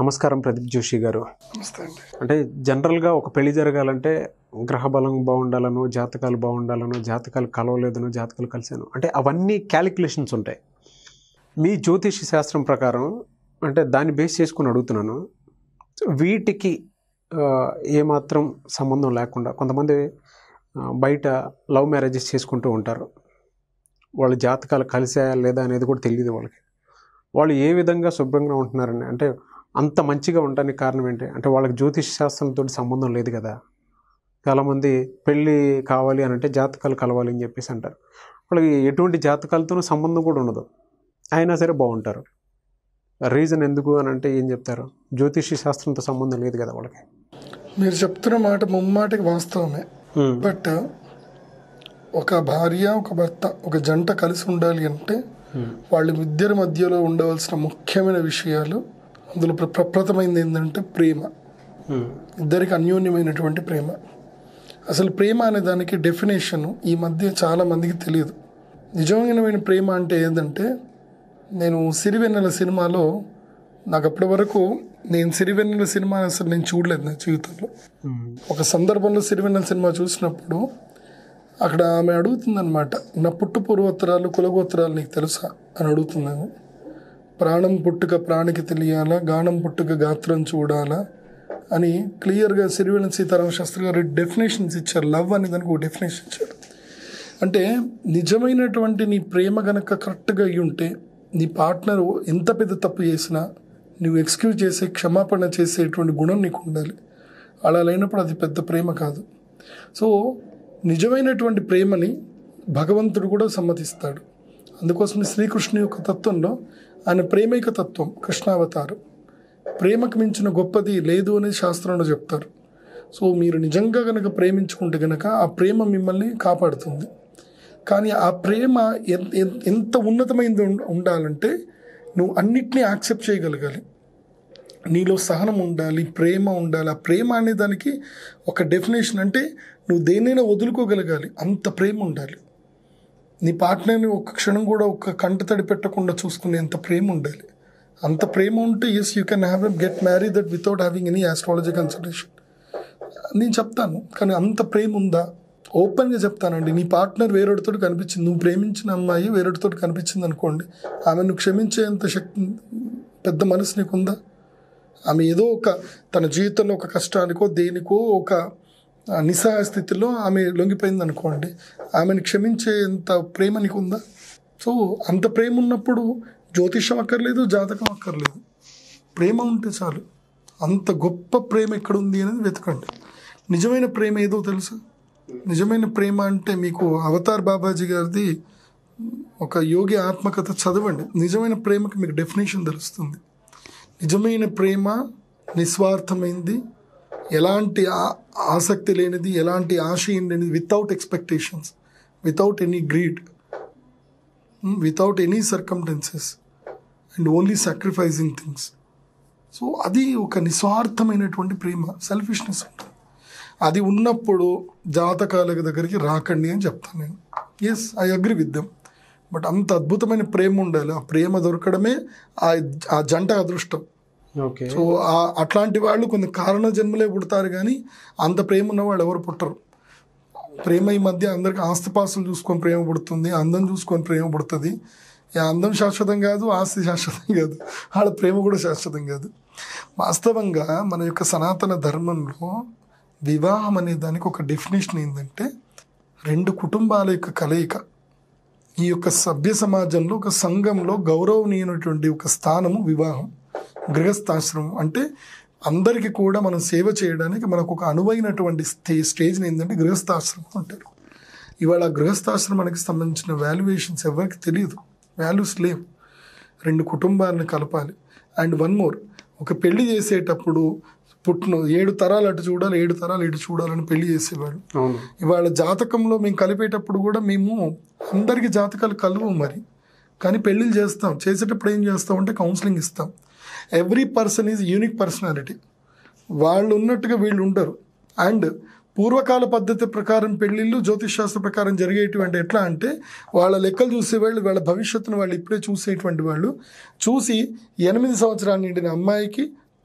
నమస్కారం ప్రదీప్ జోషి గారు నమస్తే అండి అంటే జనరల్గా ఒక పెళ్లి జరగాలంటే గ్రహ బలం బాగుండాలను జాతకాలు బాగుండాలను జాతకాలు కలవలేదను జాతకాలు కలిసాను అంటే అవన్నీ క్యాలిక్యులేషన్స్ ఉంటాయి మీ జ్యోతిష శాస్త్రం ప్రకారం అంటే దాన్ని బేస్ చేసుకుని అడుగుతున్నాను వీటికి ఆ, ఏమాత్రం సంబంధం లేకుండా కొంతమంది ఆ, బయట లవ్ మ్యారేజెస్ చేసుకుంటూ ఉంటారు వాళ్ళ జాతకాలు కలిసాయా లేదా అనేది కూడా తెలియదు వాళ్ళకి వాళ్ళు ఏ విధంగా శుభ్రంగా ఉంటున్నారని అంటే అంత మంచిగా ఉండడానికి కారణం ఏంటి అంటే వాళ్ళకి జ్యోతిష శాస్త్రంతో సంబంధం లేదు కదా చాలామంది పెళ్ళి కావాలి అని అంటే జాతకాలు కలవాలి అని చెప్పేసి అంటారు వాళ్ళకి ఎటువంటి జాతకాలతోనూ సంబంధం కూడా ఉండదు అయినా సరే బాగుంటారు రీజన్ ఎందుకు అని అంటే ఏం చెప్తారు జ్యోతిష శాస్త్రంతో సంబంధం లేదు కదా వాళ్ళకి మీరు చెప్తున్న మాట ముమ్మాటికి వాస్తవమే బట్ ఒక భార్య ఒక భర్త ఒక జంట కలిసి ఉండాలి అంటే వాళ్ళ ఇద్దరి మధ్యలో ఉండవలసిన ముఖ్యమైన విషయాలు అందులో ప్ర- ప్రప్రథమైంది ఏంటంటే ప్రేమ ఇద్దరికి అన్యోన్యమైనటువంటి ప్రేమ అసలు ప్రేమ అనే దానికి డెఫినేషన్ ఈ మధ్య చాలా మందికి తెలియదు నిజమైన ప్రేమ అంటే ఏంటంటే నేను సిరివెన్నెల సినిమాలో నాకు అప్పటి వరకు నేను సిరివెన్నెల సినిమా అసలు నేను చూడలేదు నా జీవితంలో ఒక సందర్భంలో సిరివెన్నెల సినిమా చూసినప్పుడు అక్కడ ఆమె అడుగుతుందన్నమాట నా పుట్టు పూర్వోత్తరాలు కులగోత్తరాలు నీకు తెలుసా అని అడుగుతున్నాను ప్రాణం పుట్టుక ప్రాణికి తెలియాలా గానం పుట్టుక గాత్రం చూడాలా అని క్లియర్గా సిరివెన్నెల సీతారామ శాస్త్రి గారు డెఫినేషన్స్ ఇచ్చారు లవ్ అనే దానికి ఒక డెఫినేషన్ ఇచ్చారు అంటే నిజమైనటువంటి నీ ప్రేమ గనక కరెక్ట్గా అయి ఉంటే నీ పార్ట్నర్ ఎంత పెద్ద తప్పు చేసినా నువ్వు ఎక్స్క్యూజ్ చేసే క్షమాపణ చేసేటువంటి గుణం నీకు ఉండాలి అలా లేనప్పుడు అది పెద్ద ప్రేమ కాదు సో నిజమైనటువంటి ప్రేమని భగవంతుడు కూడా సమ్మతిస్తాడు అందుకోసం శ్రీకృష్ణు యొక్క తత్వంలో ఆయన ప్రేమైక తత్వం కృష్ణావతారం ప్రేమకు మించిన గొప్పది లేదు అనేది శాస్త్రంలో చెప్తారు సో మీరు నిజంగా కనుక ప్రేమించుకుంటే కనుక ఆ ప్రేమ మిమ్మల్ని కాపాడుతుంది కానీ ఆ ప్రేమ ఎన్- ఎన్- ఎంత ఉన్నతమైనది ఉం- ఉండాలంటే నువ్వు అన్నిటినీ యాక్సెప్ట్ చేయగలగాలి నీలో సహనం ఉండాలి ప్రేమ ఉండాలి ఆ ప్రేమ అనే దానికి ఒక డెఫినేషన్ అంటే నువ్వు దేనైనా వదులుకోగలగాలి అంత ప్రేమ ఉండాలి నీ పార్ట్నర్ని ఒక క్షణం కూడా ఒక కంట తడి పెట్టకుండా చూసుకునేంత ప్రేమ ఉండాలి అంత ప్రేమ ఉంటే yes you can have get marry that without having any astrology consultation నేను చెప్తాను కానీ అంత ప్రేమ ఉందా ఓపెన్గా చెప్తానండి నీ పార్ట్నర్ వేరొడితో కనిపించింది నువ్వు ప్రేమించిన అమ్మాయి వేరొడితో కనిపించింది అనుకోండి ఆమెను క్షమించేంత శక్తి పెద్ద మనసు నీకుందా ఆమె ఏదో ఒక తన జీవితంలో ఒక కష్టానికో దేనికో ఒక ఆ, నిస్సహాయ స్థితిలో ఆమె లొంగిపోయింది అనుకోండి ఆమెను క్షమించేంత ప్రేమ నీకుందా సో అంత ప్రేమ ఉన్నప్పుడు జ్యోతిషం అక్కర్లేదు జాతకం అక్కర్లేదు ప్రేమ ఉంటే చాలు అంత గొప్ప ప్రేమ ఎక్కడుంది అనేది వెతకండి నిజమైన ప్రేమ ఏదో తెలుసా నిజమైన ప్రేమ అంటే మీకు అవతార్ బాబాజీ గారిది ఒక యోగి ఆత్మకథ చదవండి నిజమైన ప్రేమకి మీకు డెఫినేషన్ తెలుస్తుంది నిజమైన ప్రేమ నిస్వార్థమైంది ఎలాంటి ఆ- ఆసక్తి లేనిది ఎలాంటి ఆశయం లేనిది without expectations without any greed without any circumstances and only sacrificing things so అది ఒక నిస్వార్థమైనటువంటి ప్రేమ సెల్ఫిష్నెస్ ఉంటుంది అది ఉన్నప్పుడు జాతకాల దగ్గరికి రాకండి అని చెప్తాను నేను yes I agree with them but అంత అద్భుతమైన ప్రేమ ఉండాలి ఆ ప్రేమ దొరకడమే ఆ ఆ జంట అదృష్టం ఓకే సో ఆ- అట్లాంటి వాళ్ళు కొన్ని కారణ జన్మలే పుడతారు కానీ అంత ప్రేమ ఉన్న వాళ్ళు ఎవరు పుట్టరు ప్రేమ ఈ మధ్య అందరికి ఆస్తిపాస్తులు చూసుకొని ప్రేమ పుడుతుంది అందం చూసుకొని ప్రేమ పుడుతుంది ఈ అందం శాశ్వతం కాదు ఆస్తి శాశ్వతం కాదు వాళ్ళ ప్రేమ కూడా శాశ్వతం కాదు వాస్తవంగా మన యొక్క సనాతన ధర్మంలో వివాహం అనే దానికి ఒక డెఫినేషన్ ఏంటంటే రెండు కుటుంబాల యొక్క కలయిక ఈ యొక్క సభ్య సమాజంలో ఒక సంఘంలో గౌరవనీయమైనటువంటి ఒక స్థానము వివాహం గృహస్థాశ్రమం అంటే అందరికీ కూడా మనం సేవ చేయడానికి మనకు ఒక అనువైనటువంటి స్టే స్టేజ్ని ఏంటంటే గృహస్థాశ్రమం అంటారు ఇవాళ ఆ గృహస్థాశ్రమానికి సంబంధించిన వాల్యుయేషన్స్ ఎవరికి తెలియదు వాల్యూస్ లేవు రెండు కుటుంబాలను కలపాలి అండ్ వన్ మోర్ ఒక పెళ్లి చేసేటప్పుడు పుట్టిన ఏడు తరాలు అటు చూడాలి ఏడు తరాలు ఇటు చూడాలని పెళ్లి చేసేవాళ్ళు అవును ఇవాళ జాతకంలో మేము కలిపేటప్పుడు కూడా మేము అందరికి జాతకాలు కలవు మరి కానీ పెళ్ళిళ్ళు చేస్తాం చేసేటప్పుడు ఏం చేస్తాం అంటే కౌన్సిలింగ్ ఇస్తాం every person is unique personality వాళ్ళు ఉన్నట్టుగా వీళ్ళు ఉండరు అండ్ పూర్వకాల పద్ధతి ప్రకారం పెళ్ళిళ్ళు జ్యోతిష్ శాస్త్ర ప్రకారం జరిగేటువంటి ఎట్లా అంటే వాళ్ళ లెక్కలు చూసేవాళ్ళు వాళ్ళ భవిష్యత్తును వాళ్ళు ఇప్పుడే చూసేటువంటి వాళ్ళు చూసి ఎనిమిది సంవత్సరాల నిండిన అమ్మాయికి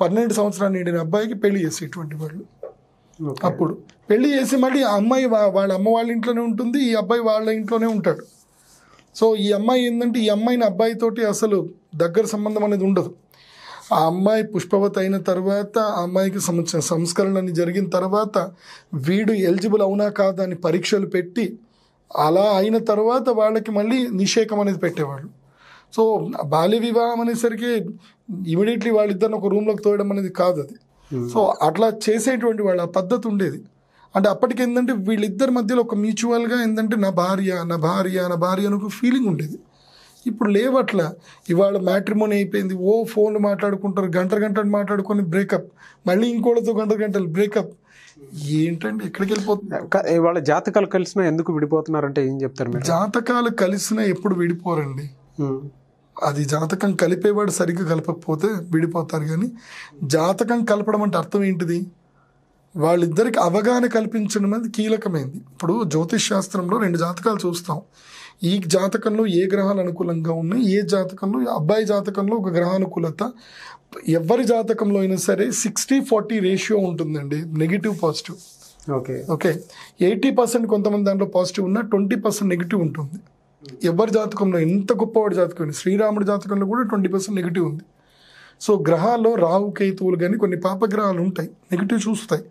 పన్నెండు సంవత్సరాలు నిండిన అబ్బాయికి పెళ్లి చేసేటువంటి వాళ్ళు ఓకే అప్పుడు పెళ్లి చేసి మళ్ళీ ఆ అమ్మాయి వా- వాళ్ళ అమ్మ వాళ్ళ ఇంట్లోనే ఉంటుంది ఈ అబ్బాయి వాళ్ళ ఇంట్లోనే ఉంటాడు సో ఈ అమ్మాయి ఏంటంటే ఈ అమ్మాయిని అబ్బాయితోటి అసలు దగ్గర సంబంధం అనేది ఉండదు ఆ అమ్మాయి పుష్పవతి అయిన తర్వాత ఆ అమ్మాయికి సంబంధించిన సంస్కరణలు జరిగిన తర్వాత వీడు ఎలిజిబుల్ అవునా కాదా అని పరీక్షలు పెట్టి అలా అయిన తర్వాత వాళ్ళకి మళ్ళీ నిషేకం అనేది పెట్టేవాళ్ళు సో బాల్య వివాహం అనేసరికి ఇమీడియట్లీ వాళ్ళిద్దరిని ఒక రూమ్లోకి తోయడం అనేది కాదు అది సో అట్లా చేసేటువంటి వాళ్ళ పద్ధతి ఉండేది అంటే అప్పటికి ఏంటంటే వీళ్ళిద్దరి మధ్యలో ఒక మ్యూచువల్గా ఏంటంటే నా భార్య నా భార్య నా భార్య అని ఒక ఫీలింగ్ ఉండేది ఇప్పుడు లేవు అట్లా ఇవాళ మ్యాట్రిమోని అయిపోయింది ఓ ఫోన్లు మాట్లాడుకుంటారు గంట గంటలు మాట్లాడుకొని బ్రేకప్ మళ్ళీ ఇంకోటితో గంట గంటలు బ్రేకప్ ఏంటంటే ఎక్కడికి వెళ్ళిపోతుంది క- వాళ్ళ జాతకాలు కలిసినా ఎందుకు విడిపోతున్నారంటే ఏం చెప్తారు మీరు జాతకాలు కలిసినా ఎప్పుడు విడిపోరండి ఉమ్. అది జాతకం కలిపేవాడు సరిగ్గా కలపకపోతే విడిపోతారు కానీ జాతకం కలపడం అంటే అర్థం ఏంటిది వాళ్ళిద్దరికి అవగాహన కల్పించడం అనేది కీలకమైంది ఇప్పుడు జ్యోతిష్ శాస్త్రంలో రెండు జాతకాలు చూస్తాం ఈ జాతకంలో ఏ గ్రహాలు అనుకూలంగా ఉన్నాయి ఏ జాతకంలో అబ్బాయి జాతకంలో ఒక గ్రహానుకూలత ఎవరి జాతకంలో అయినా సరే సిక్స్టీ ఫార్టీ రేషియో ఉంటుందండి negative positive okay okay eighty percent కొంతమంది దాంట్లో పాజిటివ్ ఉన్నా ట్వంటీ పర్సెంట్ నెగిటివ్ ఉంటుంది ఎవరి జాతకంలో ఎంత గొప్పవాడి జాతకం ఉంది. శ్రీరాముడి జాతకంలో కూడా ట్వంటీ పర్సెంట్ నెగిటివ్ ఉంది సో గ్రహాల్లో రాహు కేతువులు కానీ కొన్ని పాపగ్రహాలు ఉంటాయి నెగిటివ్ చూస్తాయి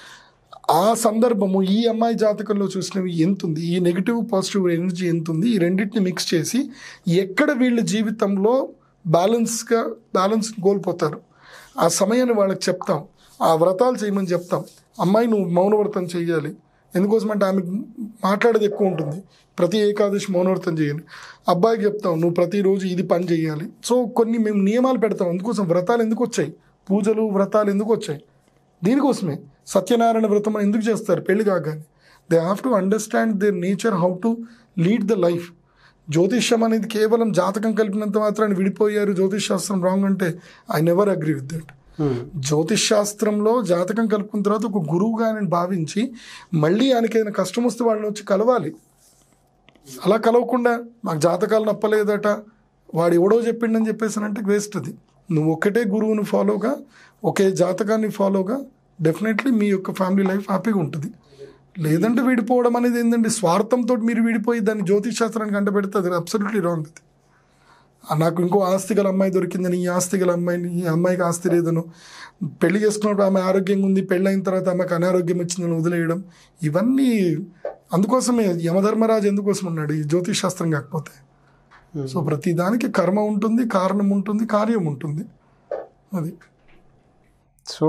ఆ సందర్భము ఈ అమ్మాయి జాతకంలో చూసినవి ఎంత ఉంది ఈ నెగిటివ్ పాజిటివ్ ఎనర్జీ ఎంత ఉంది ఈ రెండింటిని మిక్స్ చేసి ఎక్కడ వీళ్ళ జీవితంలో బ్యాలెన్స్గా బ్యాలెన్స్ కోల్పోతారు ఆ సమయాన్ని వాళ్ళకి చెప్తాం ఆ వ్రతాలు చేయమని చెప్తాం అమ్మాయి నువ్వు మౌనవ్రతం చేయాలి ఎందుకోసం అంటే ఆమెకు మాట్లాడేది ఎక్కువ ఉంటుంది ప్రతి ఏకాదశి మౌనవ్రతం చేయాలి అబ్బాయికి చెప్తాం నువ్వు ప్రతిరోజు ఇది పని చేయాలి సో కొన్ని మేము నియమాలు పెడతాం అందుకోసం వ్రతాలు ఎందుకు వచ్చాయి పూజలు వ్రతాలు ఎందుకు వచ్చాయి దీనికోసమే సత్యనారాయణ వ్రతం అని ఎందుకు చేస్తారు పెళ్లి కాగానే they have to understand their nature how to lead the life జ్యోతిష్యం అనేది కేవలం జాతకం కలిపినంత మాత్రాన్ని విడిపోయారు జ్యోతిష్ శాస్త్రం రాంగ్ అంటే I never agree with that um. జ్యోతిష్ శాస్త్రంలో జాతకం కలుపుకున్న తర్వాత ఒక గురువుగా ఆయన భావించి మళ్ళీ ఆయనకి ఏదైనా కష్టం వస్తే వాళ్ళని వచ్చి కలవాలి అలా కలవకుండా మాకు జాతకాలు నప్పలేదట వాడు ఎవడో చెప్పిండని చెప్పేసానంటే వేస్ట్ అది నువ్వు ఒక్కటే గురువుని ఫాలోగా ఒకే జాతకాన్ని ఫాలోగా డెఫినెట్లీ మీ యొక్క ఫ్యామిలీ లైఫ్ హ్యాపీగా ఉంటుంది లేదంటే విడిపోవడం అనేది ఏంటంటే స్వార్థంతో మీరు విడిపోయి దాన్ని జ్యోతిష్ శాస్త్రానికి అంటబెడితే అది అబ్సల్యూట్లీ రాంగ్ అది ఆ నాకు ఇంకో ఆస్తి గల అమ్మాయి దొరికిందని ఈ ఆస్తి గల అమ్మాయిని ఈ అమ్మాయికి ఆస్తి లేదను పెళ్లి చేసుకున్నప్పుడు ఆమె ఆరోగ్యంగా ఉంది పెళ్ళి అయిన తర్వాత ఆమెకు అనారోగ్యం వచ్చిందని వదిలేయడం ఇవన్నీ అందుకోసమే యమధర్మరాజు ఎందుకోసం ఉన్నాడు ఈ జ్యోతిష్ శాస్త్రం కాకపోతే సో ప్రతి దానికి కర్మ ఉంటుంది కారణం ఉంటుంది కార్యం ఉంటుంది అది సో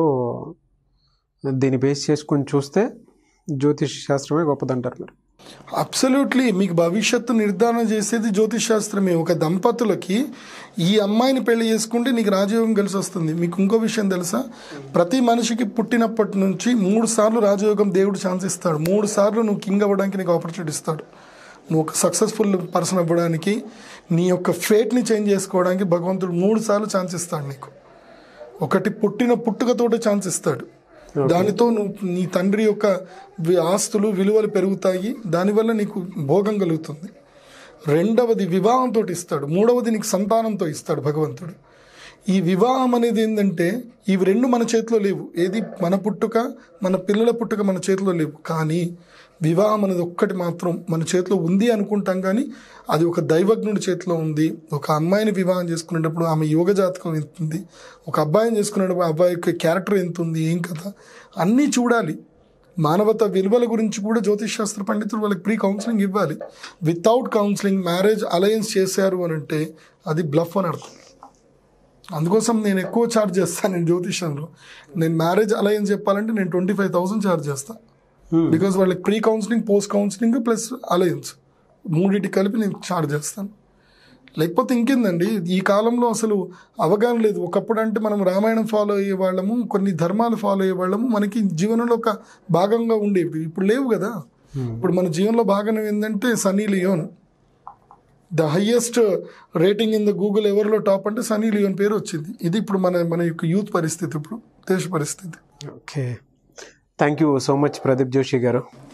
దీన్ని బేస్ చేసుకొని చూస్తే జ్యోతిష్ శాస్త్రమే గొప్పదంటారు మీరు అబ్సల్యూట్లీ మీకు భవిష్యత్తు నిర్ధారణ చేసేది జ్యోతిష్ శాస్త్రమే ఒక దంపతులకి ఈ అమ్మాయిని పెళ్లి చేసుకుంటే నీకు రాజయోగం కలిసి వస్తుంది మీకు ఇంకో విషయం తెలుసా ప్రతి మనిషికి పుట్టినప్పటి నుంచి మూడు సార్లు రాజయోగం దేవుడు ఛాన్స్ ఇస్తాడు మూడు సార్లు నువ్వు కింగ్ అవ్వడానికి నీకు ఆపర్చునిటీ ఇస్తాడు నువ్వు ఒక సక్సెస్ఫుల్ పర్సన్ అవ్వడానికి నీ యొక్క ఫేట్ని చేంజ్ చేసుకోవడానికి భగవంతుడు మూడు సార్లు ఛాన్స్ ఇస్తాడు నీకు ఒకటి పుట్టిన పుట్టుకతోటే ఛాన్స్ ఇస్తాడు దానితో నువ్వు నీ తండ్రి యొక్క వి- ఆస్తులు విలువలు పెరుగుతాయి దానివల్ల నీకు భోగం కలుగుతుంది రెండవది వివాహంతో ఇస్తాడు మూడవది నీకు సంతానంతో ఇస్తాడు భగవంతుడు ఈ వివాహం అనేది ఏంటంటే ఇవి రెండు మన చేతిలో లేవు ఏది మన పుట్టుక మన పిల్లల పుట్టుక మన చేతిలో లేవు కానీ వివాహం అనేది ఒక్కటి మాత్రం మన చేతిలో ఉంది అనుకుంటాం కానీ అది ఒక దైవజ్ఞుడి చేతిలో ఉంది ఒక అమ్మాయిని వివాహం చేసుకునేటప్పుడు ఆమె యోగ జాతకం ఎంత ఉంది ఒక అబ్బాయిని చేసుకునేటప్పుడు ఆ అబ్బాయి యొక్క క్యారెక్టర్ ఎంత ఉంది ఏం కదా అన్నీ చూడాలి మానవత విలువల గురించి కూడా జ్యోతిష్ శాస్త్ర పండితులు వాళ్ళకి ప్రీ కౌన్సిలింగ్ ఇవ్వాలి వితౌట్ కౌన్సిలింగ్ మ్యారేజ్ అలయన్స్ చేశారు అని అంటే అది బ్లఫ్ అని అర్థం అందుకోసం నేను ఎక్కువ ఛార్జ్ చేస్తాను నేను జ్యోతిష్యంలో నేను మ్యారేజ్ అలయన్స్ చెప్పాలంటే నేను ట్వంటీ ఫైవ్ థౌసండ్ ఛార్జ్ చేస్తాను బికాస్ వాళ్ళకి pre counselling post counselling plus alliance మూడింటి కలిపి నేను ఛార్జ్ చేస్తాను లేకపోతే ఇంకేందండి ఈ కాలంలో అసలు అవగాహన లేదు ఒకప్పుడు అంటే మనం రామాయణం ఫాలో అయ్యే వాళ్ళము కొన్ని ధర్మాలు ఫాలో అయ్యే వాళ్ళము మనకి జీవనంలో ఒక భాగంగా ఉండేవి ఇప్పుడు లేవు కదా ఇప్పుడు మన జీవనంలో భాగం ఏంటంటే Sunny Leone the highest rating in the Google ఎవరిలో టాప్ అంటే సనీ లియోన్ పేరు వచ్చింది ఇది ఇప్పుడు మన మన యొక్క యూత్ పరిస్థితి ఇప్పుడు దేశ పరిస్థితి okay thank you so much Pradeep Joshi గారు